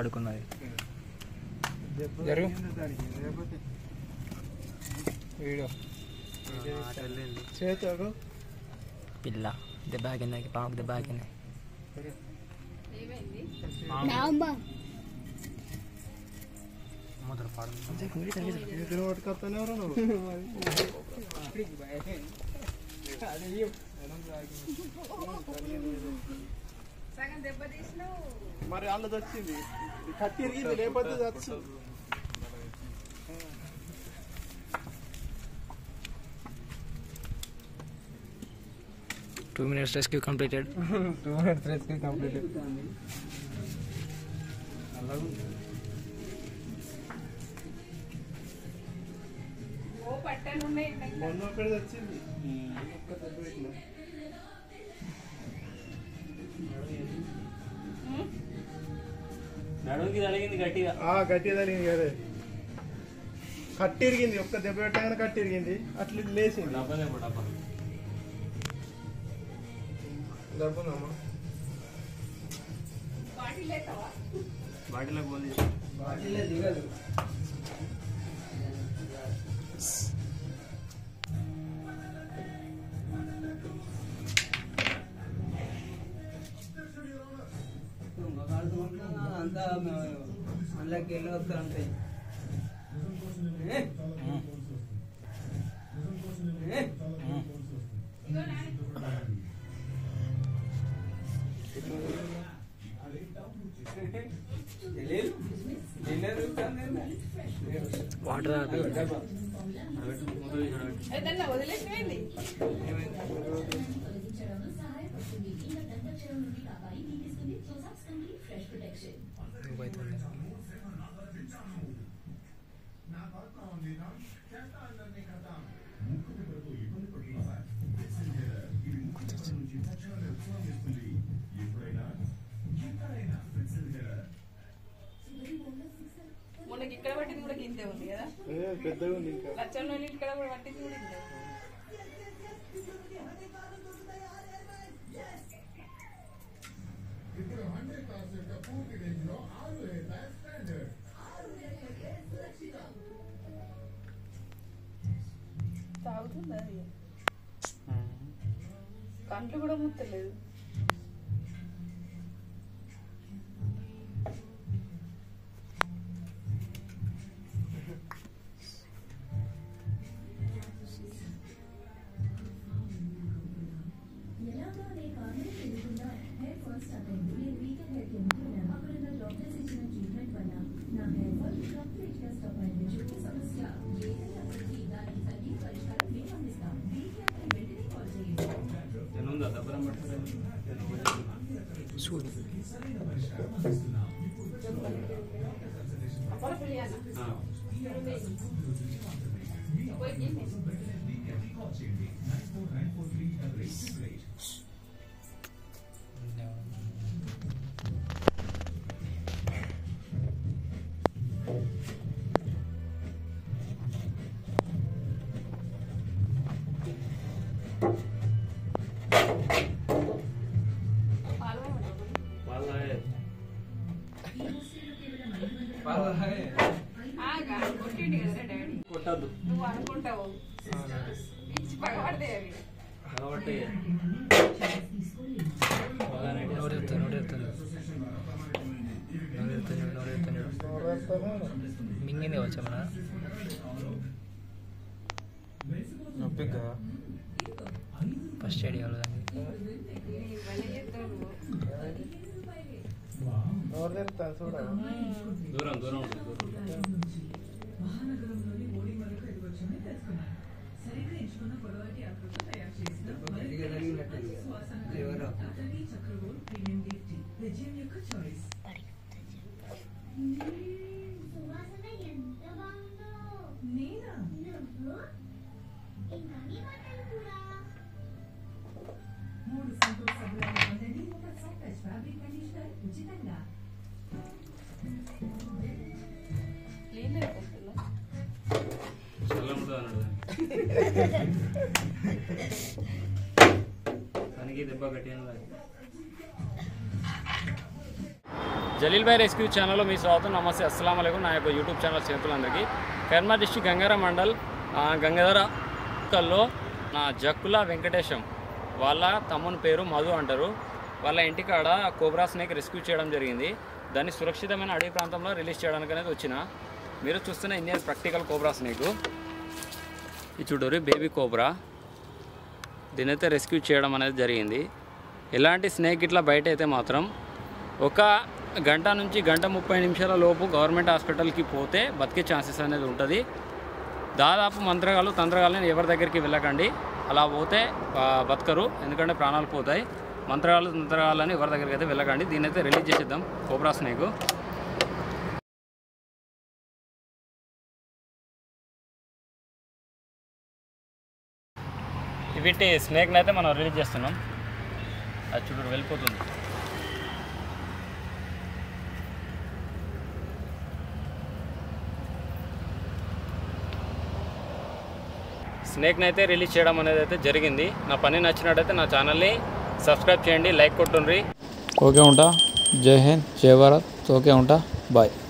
పడుకున్నది జరుగు వీడియో చేతాడు పిల్ల దెబ్బ ఆగింది పాముకు దెబ్బ ఆగింది మొదలు పాడు పట్టుకొస్తానే నువ్వు మరి వాళ్ళది వచ్చింది కట్టి ఇరిగింది లేకపోతే వచ్చు two minutes rescue completed two minutes rescue complete మొన్న ఒకటి వచ్చింది ఒక్క దెబ్బ పెట్టిన. నడుముకి తలిగింది గట్టిగా ఆ గట్టిగా తగిలింది కదా కట్టి ఇరిగింది ఒక్క దెబ్బ పెట్టగానే కట్టి ఇరిగింది అట్లా ఇది లేచింది డబ్బా దెబ్బ డబ్బా దెబ్బనమ్మా బాటిలో పోలి అంతా అందులోకి వెళ్ళి వస్తూ ఉంటాయి ఏ? ఏ? జలీల్, నిన్నే చూస్తాను నేను. వాటర్ ఆపి ఏదన్నా వదిలేసిపోయింది అవుతుంది మొన్నకి ఇక్కడ పట్టింది కూడా కిందే ఉంది కదా ఏ, పెద్దగా ఉంది ఇంకా లచ్చన్న వాళ్ళ ఇక్కడ కూడా పట్టింది కూడా ఇంతే ఉంది. తాగుతుంది అది కంట్లు కూడా ముట్టలేదు ఉందా దబ్బరం పట్టుకోలేదు చూడు అప్పుడు పులియానా పోయి తిని. పాలు పట్టవు. వాళ్ళ బాగా హాయ్. ఆగా, కొట్టిండు కదా డాడీ కొట్టద్దు నువ్వు అనుకుంటావు పిచ్చి పగబడతాయి అవి కాబట్టి నోరు ఎత్తా నోరు ఎత్తాను నోరు ఎత్తాను నోరు ఎత్తాను మింగింది వచ్చా మన నొప్పిగా ఫస్ట్ ఎయిడ్ కావాలి దానికి ఈ పని చేస్తావు నువ్వు. నోరు తెరుస్తాను చూడాలి దూరం దూరం ఉంటుంది దూరం గట్టిగా తగిలినట్టుంది కదా. ఎవరో. క్లీన్ అయిపోతుందా చల్లం ఉంటుంది అన్నాడు దానికి దెబ్బ గట్టి జలీల్ భాయ్ రెస్క్యూ ఛానల్లో మీ స్వాగతం నమస్తే అస్సలం అయికం నా యొక్క యూట్యూబ్ ఛానల్ స్నేహితులందరికీ కర్మా డిస్టిక్ గంగార మండల్ ఆ, గంగాధర కల్లో నా జక్కుల వెంకటేశం వాళ్ళ తమ్ముని పేరు మధు అంటారు వాళ్ళ ఇంటికాడ కోబ్రా స్నేక్ రెస్క్యూ చేయడం జరిగింది దాన్ని సురక్షితమైన అడవి ప్రాంతంలో రిలీజ్ చేయడానికి అనేది వచ్చిన మీరు చూస్తున్న ఇండియన్ ప్రాక్టికల్ కోబ్రా స్నేక్ ఇది చూడరు బేబీ కోబ్రా దీనైతే రెస్క్యూ చేయడం అనేది జరిగింది ఎలాంటి స్నేక్ ఇట్లా బయట అయితే మాత్రం ఒక గంట నుంచి గంట ముప్పై నిమిషాల లోపు గవర్నమెంట్ హాస్పిటల్కి పోతే బతికే ఛాన్సెస్ అనేది ఉంటుంది దాదాపు మంత్రగాలు తంత్రగాలని ఎవరి దగ్గరికి వెళ్ళకండి అలా పోతే ఆ, బతకరు ఎందుకంటే ప్రాణాలు పోతాయి మంత్రగాలు తంత్రగాలని ఎవరి దగ్గరికి అయితే వెళ్ళకండి దీన్ని అయితే రిలీజ్ చేసేద్దాం కోబ్రా స్నేక్ వీటి స్నేక్ని అయితే మనం రిలీజ్ చేస్తున్నాం అది చూడు వెళ్ళిపోతుంది స్నేక్ని అయితే రిలీజ్ చేయడం అనేది అయితే జరిగింది నా పని నచ్చినట్టయితే నా ఛానల్ని సబ్స్క్రైబ్ చేయండి లైక్ కొట్టుండ్రి ఓకే ఉంటా జై హింద్ జై భారత్ ఓకే ఉంటా బాయ్